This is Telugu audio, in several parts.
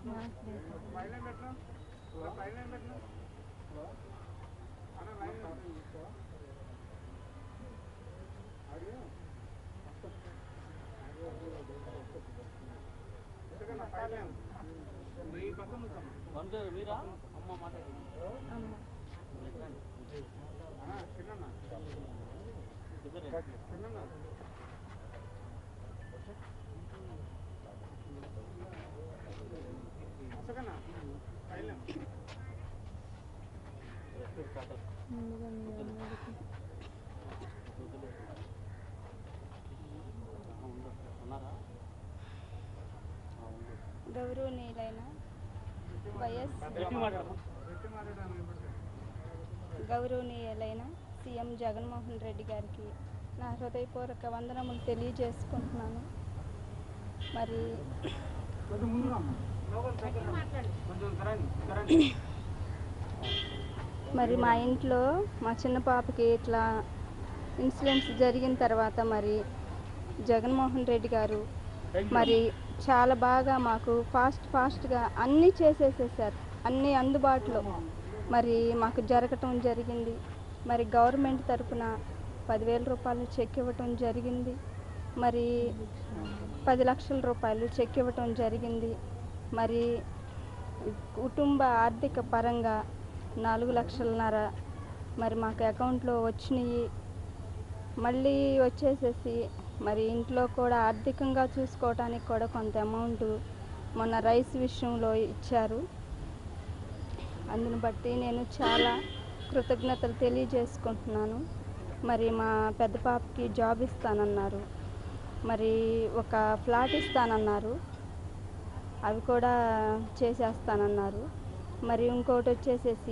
అంటే మీరా అమ్మ మాట్లాడండి ఉన్నారా గౌరవనీయులైన వైఎస్ గట్టి మాట్లాడమ్మా గౌరవనీయులైన సీఎం జగన్మోహన్ రెడ్డి గారికి నా హృదయపూర్వక వందనములు తెలియజేసుకుంటున్నాను మరి మరి మా ఇంట్లో మా చిన్న పాపకి ఇట్లా ఇన్సిడెంట్స్ జరిగిన తర్వాత మరి జగన్మోహన్ రెడ్డి గారు మరి చాలా బాగా మాకు ఫాస్ట్ ఫాస్ట్గా అన్నీ చేసేసేసారు అన్నీ అందుబాటులో మరి మాకు జరగటం జరిగింది మరి గవర్నమెంట్ తరపున పదివేల రూపాయలు చెక్ ఇవ్వటం జరిగింది మరి పది లక్షల రూపాయలు చెక్ ఇవ్వటం జరిగింది మరి కుటుంబ ఆర్థిక పరంగా నాలుగు లక్షలన్నర మరి మాకు అకౌంట్లో వచ్చినాయి మళ్ళీ వచ్చేసేసి మరి ఇంట్లో కూడా ఆర్థికంగా చూసుకోవడానికి కూడా కొంత అమౌంట్ మొన్న రైస్ విషయంలో ఇచ్చారు అందుని బట్టి నేను చాలా కృతజ్ఞతలు తెలియజేసుకుంటున్నాను మరి మా పెద్ద పాపకి జాబ్ ఇస్తానన్నారు మరి ఒక ఫ్లాట్ ఇస్తానన్నారు అవి కూడా చేసేస్తానన్నారు మరి ఇంకోటి వచ్చేసేసి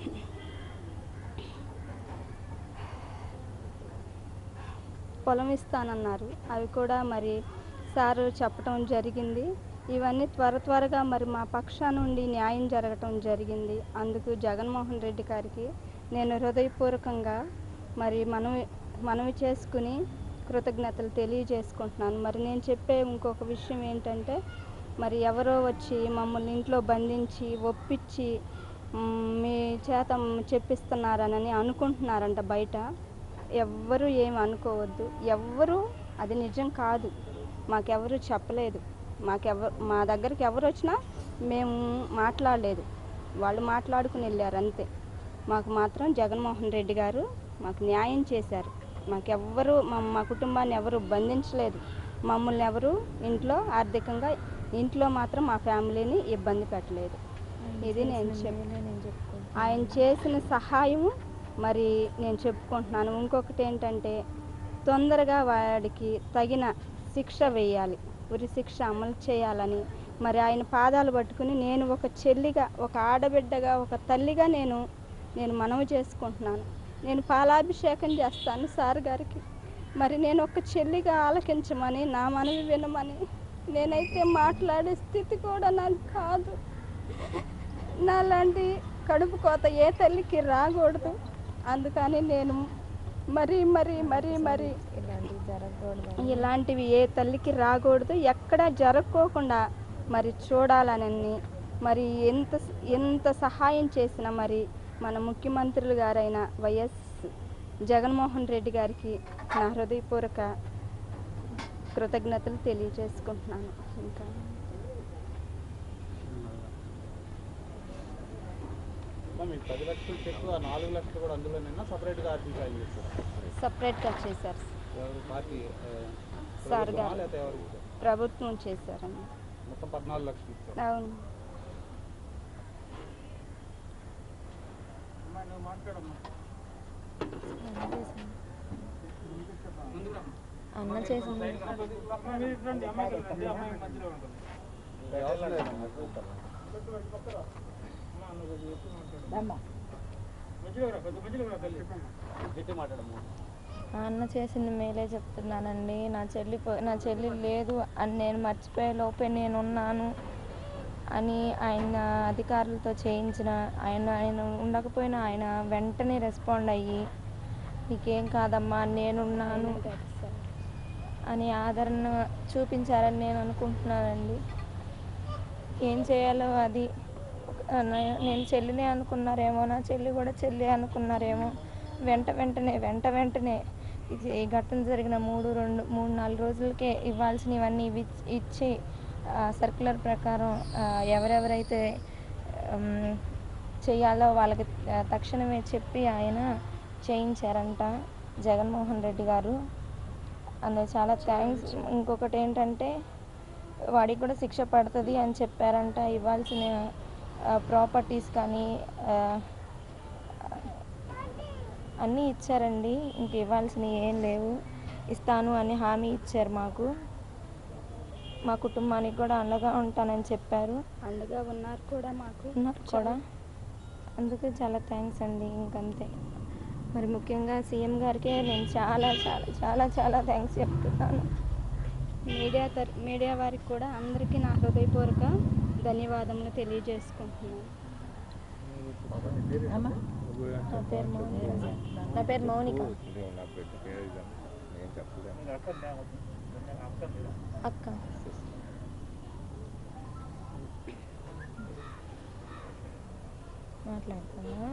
పొలం ఇస్తానన్నారు అవి కూడా మరి సారు చెప్పటం జరిగింది ఇవన్నీ త్వర త్వరగా మరి మా పక్షా నుండి న్యాయం జరగటం జరిగింది అందుకు జగన్మోహన్ రెడ్డి గారికి నేను హృదయపూర్వకంగా మరి మనవి మనవి చేసుకుని కృతజ్ఞతలు తెలియజేసుకుంటున్నాను మరి నేను చెప్పే ఇంకొక విషయం ఏంటంటే మరి ఎవరో వచ్చి మమ్మల్ని ఇంట్లో బంధించి ఒప్పించి మ్, మీ చేత చెప్పిస్తున్నారనని అనుకుంటున్నారంట బయట ఎవ్వరు ఏమి అనుకోవద్దు ఎవ్వరు అది నిజం కాదు మాకెవరు చెప్పలేదు మాకెవ మా దగ్గరికి ఎవరు వచ్చినా మేము మాట్లాడలేదు వాళ్ళు మాట్లాడుకుని వెళ్ళారు అంతే మాకు మాత్రం జగన్మోహన్ రెడ్డి గారు మాకు న్యాయం చేశారు మాకెవ్వరు మా మా కుటుంబాన్ని ఎవరు బంధించలేదు మమ్మల్ని ఎవరు ఇంట్లో ఆర్థికంగా ఇంట్లో మాత్రం మా ఫ్యామిలీని ఇబ్బంది పెట్టలేదు ఇది నేను చెప్ ఆయన చేసిన సహాయము మరి నేను చెప్పుకుంటున్నాను ఇంకొకటి ఏంటంటే తొందరగా వాడికి తగిన శిక్ష వేయాలి ఉరి శిక్ష అమలు చేయాలని మరి ఆయన పాదాలు పట్టుకుని నేను ఒక చెల్లిగా ఒక ఆడబిడ్డగా ఒక తల్లిగా నేను నేను మనవి చేసుకుంటున్నాను నేను పాలాభిషేకం చేస్తాను సార్ గారికి మరి నేను ఒక చెల్లిగా ఆలకించమని నా మనవి వినమని నేనైతే మాట్లాడే స్థితి కూడా నాకు కాదు నాలాంటి కడుపు కోత ఏ తల్లికి రాకూడదు అందుకని నేను మరీ మరీ మరీ మరీ ఇలాంటివి ఏ తల్లికి రాకూడదు ఎక్కడ జరగకోకుండా మరి చూడాలని మరి ఎంత ఎంత సహాయం చేసినా మరి మన ముఖ్యమంత్రులు గారైన వైఎస్ జగన్మోహన్ రెడ్డి గారికి నా హృదయపూర్వక కృతజ్ఞతలు తెలియజేసుకుంటున్నాను ఇంకా మీకు పది లక్షలు చెక్ ఆ నాలుగు లక్షలు కూడా అందులోనైనా సపరేట్గా ఆర్టీ ఫైల్ చేస్తారు సపరేట్గా చేశారు ఎవరు పార్టీ ఆ, సార్ ప్రభుత్వమా గారు. లేకపోతే ఎవరు ఇచ్చారు? ప్రభుత్వం చేశారన్న మొత్తం పద్నాలుగు లక్షలు ఇచ్చారు అవును అన్న చేసింది అవసరం లేదమ్మా. గట్టి మాట్లాడమ్మా ఆ అన్న చేసింది మేలే చెప్తున్నానండి నా చెల్లి పో- నా చెల్లి లేదు అని నేను మర్చిపోయే లోపే నేనున్నాను అని ఆయన అధికారులతో చేయించిన ఆయన ఆయన ఉండకపోయినా ఆయన వెంటనే రెస్పాండ్ అయ్యి నీకేం కాదమ్మా నేనున్నాను అని ఆదరణ చూపించారని నేను అనుకుంటున్నానండి ఏం చేయాలో అది ఆ, నే- నేను చెల్లినే అనుకున్నారేమో నా చెల్లి కూడా చెల్లి అనుకున్నారేమో వెంట వెంటనే వెంట వెంటనే ఇది ఈ ఘటన జరిగిన మూడు రెండు మూడు నాలుగు రోజులకే ఇవ్వాల్సినవన్నీ ఇవి ఇచ్చి సర్క్యులర్ ప్రకారం ఆ, ఎవరెవరైతే ఉమ్, చేయాలో వాళ్ళకి ఆ, తక్షణమే చెప్పి ఆయన చేయించారంట జగన్మోహన్ రెడ్డి గారు అందులో చాలా థ్యాంక్స్ ఇంకొకటి ఏంటంటే వాడికి కూడా శిక్ష పడుతుంది అని చెప్పారంట ఇవ్వాల్సిన ప్రాపర్టీస్ కానీ ఆ, అన్నీ ఇచ్చారండి ఇంక ఇవ్వాల్సినవి ఏం లేవు ఇస్తాను అని హామీ ఇచ్చారు మాకు మా కుటుంబానికి కూడా అండగా ఉంటానని చెప్పారు అండగా ఉన్నారు కూడా మాకు ఉన్నారు కూడా అందుకే చాలా థ్యాంక్స్ అండి ఇంకంతే మరి ముఖ్యంగా సీఎం గారికే నేను చాలా చాలా చాలా చాలా థ్యాంక్స్ చెప్తున్నాను మీడియా తర మీడియా వారికి కూడా అందరికీ నా హృదయపూర్వక ధన్యవాదములు తెలియజేసుకుంటున్నాను నా పేరు మౌనిక నా పేరు మౌనిక నా బిడ్డ పేరు ఇదే. నేను చెప్పలేను అక్క మాట్లాడుతున్నా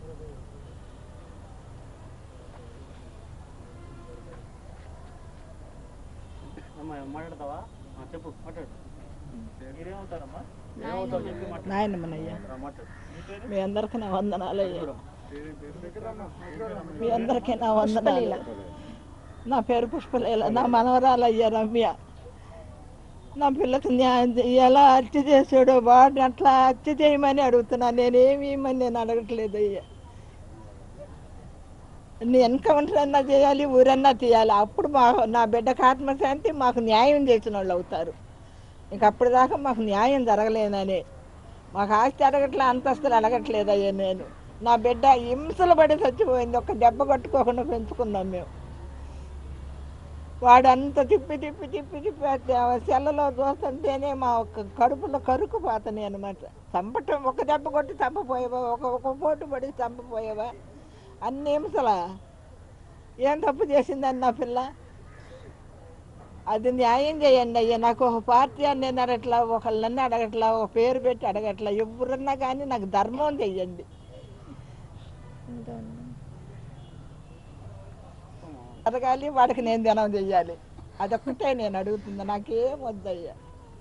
అమ్మా మాట్లాడతావా ఆ, చెప్పు మాట్లాడు మీరేమవుతారమ్మా ఏమవుతావు చెప్పి మాట్లాడు నాయనమ్మనయ్యా ఆ, మాట్లాడు మీ పేరు మీ అందరికీ నా వందనాలయ్యా పేరు పేరు మీ అందరికీ నా వందనాలు నా పేరు పుష్పలీల నా మనవరాలయ్యా రమ్య నా పిల్లకి న్యాయం ఎలా హత్య చేసాడో వాడిని అట్లా హత్య చేయమని అడుగుతున్నా నేనేమి ఇమ్మని నేను అడగట్లేదు అయ్యా నీ ఎన్కౌంటర్ అన్నా చేయాలి ఊరన్నా తీయాలి అప్పుడు మా నా బిడ్డకు ఆత్మశాంతి మాకు న్యాయం చేసిన వాళ్ళు అవుతారు ఇంక అప్పటిదాకా మాకు న్యాయం జరగలేదని మాకు ఆస్తి అడగట్లే అంతస్తులు అడగట్లేదు అయ్యా నేను నా బిడ్డ హింసలు పడి చచ్చిపోయింది ఒక దెబ్బ కొట్టుకోకుండా పెంచుకున్నాం మేము వాడు అంత తిప్పి తిప్పి తిప్పి తిప్పి ఆ సెల్లలో చూస్తుంటేనే మా ఒక్క కడుపులో కరుకు పోతాయి అనమాట చంపటం ఒక దెబ్బ కొట్టి చంపపోయేవా ఒక ఒక పోటు పడి చంపపోయేవా అన్ని హింసలా ఏం తప్పు చేసిందని నా పిల్ల అది న్యాయం చేయండి అయ్యా నాకు ఒక పార్టీ అని నేను అడగట్లా ఒకళ్ళని అడగట్లా ఒక పేరు పెట్టి అడగట్లా ఎవరన్నా కానీ నాకు ధర్మం చెయ్యండి అంతే అన్న. అడగాలి వాడికి నేను దినం చెయ్యాలి అదొక్కటే నేను అడుగుతుంది నాకేం వద్దయ్యా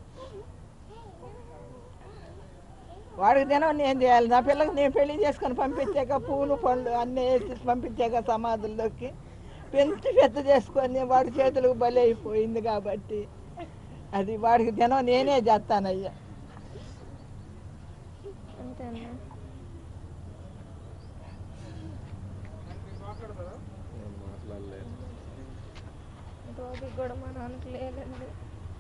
వాడికి దినం నేను చేయాలి నా పిల్లకి నేను పెళ్లి చేసుకొని పంపించాక పూలు పళ్ళు అన్నీ వేసి పంపించాక సమాధుల్లోకి పెంచి పెద్ద చేసుకొని వాడి చేతులకు బలి అయిపోయింది కాబట్టి అది వాడికి దినం నేనే చేస్తానయ్యా అంతే అన్న నేను మాట్లాడలేను రోజు కూడా మా నాన్నకి లేదండి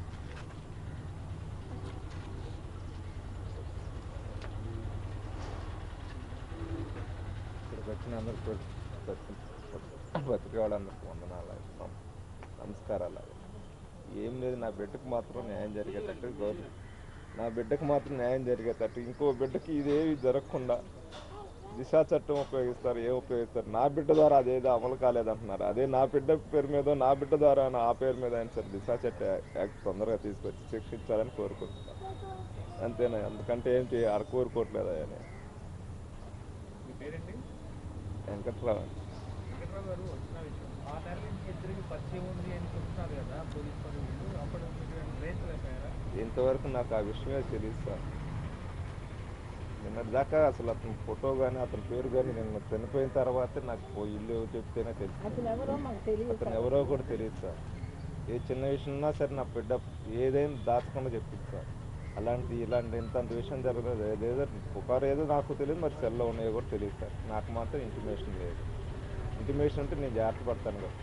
ఇక్కడికి వచ్చిన అందరికి బతికే వాళ్ళందరికీ వందనాలు నమ- నమస్కారాలు ఏం లేదు నా బిడ్డకు మాత్రం న్యాయం జరిగేటట్టు గౌరవం నా బిడ్డకు మాత్రం న్యాయం జరిగేటట్టు ఇంకో బిడ్డకి ఇదేవి జరగకుండా దిశా చట్టం ఉపయోగిస్తారు ఏ ఉపయోగిస్తారు నా బిడ్డ ద్వారా అదేదో అమలు కాలేదంటున్నారు అదే నా బిడ్డ పేరు మీద నా బిడ్డ ద్వారా అయినా ఆ పేరు మీద అయినా సరే దిశా చట్ట యాక్ట్ తొందరగా తీసుకొచ్చి శిక్షించాలని కోరుకుంటున్నాను అంతేనా అందుకంటే ఏం చేయాలి కోరుకోవట్లేదు ఆయన మీ పేరేంటి వెంకట్రావు అండి. వెంకట్రావు గారు వచ్చిన విషయం ఆ టైం నుంచి ఇద్దరికి పరిచయం ఉంది అని చెప్తున్నారు కదా పోలీస్ వాళ్ళు వీళ్ళు అప్పుడు మీరు ట్రేస్ అయిపోయారా ఇంతవరకు నాకు ఆ విషయమే తెలియదు సార్ నిన్నటి దాకా అసలు అతని ఫోటో కానీ అతని పేరు కానీ నేను చనిపోయిన తర్వాత నాకు పో- ఇల్లు ఎవరు చెప్తేనే తెలుసు అసలు ఎవరో మాకు తెలియదు అతను ఎవరో కూడా తెలియదు సార్ ఏ చిన్న విషయం ఉన్నా సరే నా బిడ్డ ఏదైనా దాచకుండా చెప్పింది సార్ అలాంటి ఇలాంటి ఇంత విషయం జరగలేదు ఏదేదో పుకారు ఏదో నాకు తెలియదు మరి సెల్లో ఉన్నాయో కూడా తెలియదు సార్ నాకు మాత్రం ఇంటిమేషన్ లేదు ఇంటిమేషన్ అంటే నేను జాగ్రత్త పడతాను కదా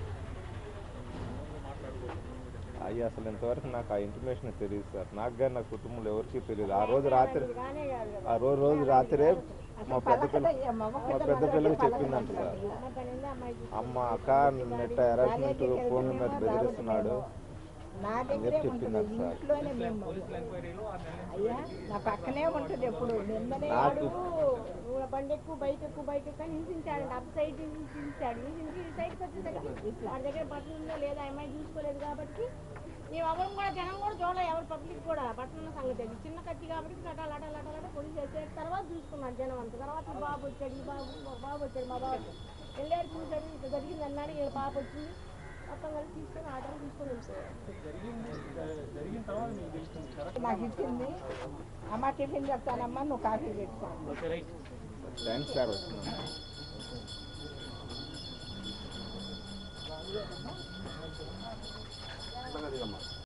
అయ్యి అసలు ఇంతవరకు నాకు ఆ ఇంటిమేషన్ తెలియదు సార్ నాకు కానీ నా కుటుంబంలో ఎవరికీ తెలియదు ఆ రోజు రాత్రి ఆ రోజు రోజు రాత్రే మా పెద్ద పిల్ల మా పెద్ద పిల్లకి చెప్పిందంట సార్ అమ్మ అక్క నెట్ హెరాస్మెంట్ ఫోన్ మీద బెదిరిస్తున్నాడు నా అని దగ్గరే చెప్పి ఉంటుంది చెప్పిందంట సార్ ఇంట్లోనే మేము పోలీసుల ఎంక్వైరీలో ఆ నెల అయ్యా నా పక్కనే ఉంటుంది ఎప్పుడు నిన్ననే నాకు నువ్వు బండి ఎక్కువ బైక్ ఎక్కువ బైక్ ఎక్కువ అని హింసించాడు అప్ సైడ్ హింసించాడు హింసించి ఈ సైడ్కి వచ్చేసరికి వాడి దగ్గర బట్టలు ఉందో లేదా అమ్మాయి చూసుకోలేదు కాబట్టి మేము ఎవరు కూడా జనం కూడా చూడలే ఎవరు పబ్లిక్ కూడా పట్టణ సంగతి అది చిన్న కత్తి కాబట్టి లట లట లట లట పొడి చేసాడు తర్వాత చూసుకున్నాడు జనం అంతా తర్వాత ఈ బాబు వచ్చాడు ఈ బాబు మా బాబు వచ్చాడు మా బాబు వెళ్ళాడు చూశాడు ఇట్లా జరిగింది అన్నాడు ఈ పాప వచ్చింది మొత్తం కలిసి తీసుకొని ఆటలు తీసుకొని వెళ్ళిపోయాడు జరిగింది జ- జరిగిన తర్వాత మీకు తెలుస్తుంది కరెక్ట్ నాకు ఇచ్చింది అమ్మ టిఫిన్ చెప్తానమ్మా నువ్వు కాఫీ పెట్టుకో ఓకే రైట్ థ్యాంక్స్ సార్ వచ్చినాను దిగమ్మా